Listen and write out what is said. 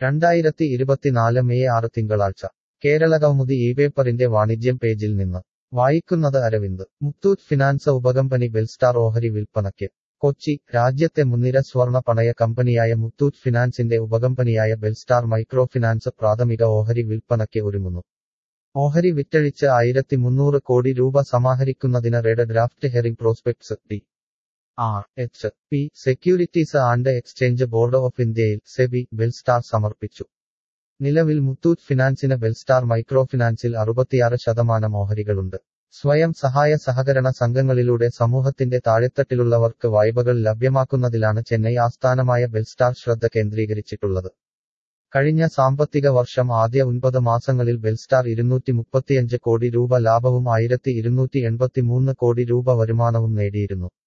രണ്ടായിരത്തി ഇരുപത്തിനാല് മെയ് ആറ് തിങ്കളാഴ്ച കേരള കൗമുദി ഈ പേപ്പറിന്റെ വാണിജ്യം പേജിൽ നിന്ന് വായിക്കുന്നത് അരവിന്ദ് മുത്തൂറ്റ് ഫിനാൻസ് ഉപകമ്പനി ബെൽസ്റ്റാർ ഓഹരി വിൽപ്പനയ്ക്ക് കൊച്ചി രാജ്യത്തെ മുൻനിര സ്വർണ പണയ കമ്പനിയായ മുത്തൂറ്റ് ഫിനാൻസിന്റെ ഉപകമ്പനിയായ ബെൽസ്റ്റാർ മൈക്രോ ഫിനാൻസ് പ്രാഥമിക ഓഹരി വിൽപ്പനയ്ക്ക് ഒരുങ്ങുന്നു ഓഹരി വിറ്റഴിച്ച് ആയിരത്തി മുന്നൂറ് കോടി രൂപ സമാഹരിക്കുന്നതിന് red draft herring prospectus D R H P securities and exchange board of ഇന്ത്യയിൽ സെബി ബെൽസ്റ്റാർ സമർപ്പിച്ചു നിലവിൽ മുത്തൂറ്റ് ഫിനാൻസിന് ബെൽസ്റ്റാർ മൈക്രോ ഫിനാൻസിൽ അറുപത്തിയാറ് ശതമാനം ഓഹരികളുണ്ട് സ്വയം സഹായ സഹകരണ സംഘങ്ങളിലൂടെ സമൂഹത്തിന്റെ താഴെത്തട്ടിലുള്ളവർക്ക് വായ്പകൾ ലഭ്യമാക്കുന്നതിലാണ് ചെന്നൈ ആസ്ഥാനമായ ബെൽസ്റ്റാർ ശ്രദ്ധ കേന്ദ്രീകരിച്ചിട്ടുള്ളത് കഴിഞ്ഞ സാമ്പത്തിക വർഷം ആദ്യ ഒൻപത് മാസങ്ങളിൽ ബെൽസ്റ്റാർ ഇരുന്നൂറ്റി മുപ്പത്തിയഞ്ച് കോടി രൂപ ലാഭവും ആയിരത്തി ഇരുന്നൂറ്റി എൺപത്തിമൂന്ന് കോടി രൂപ വരുമാനവും നേടിയിരുന്നു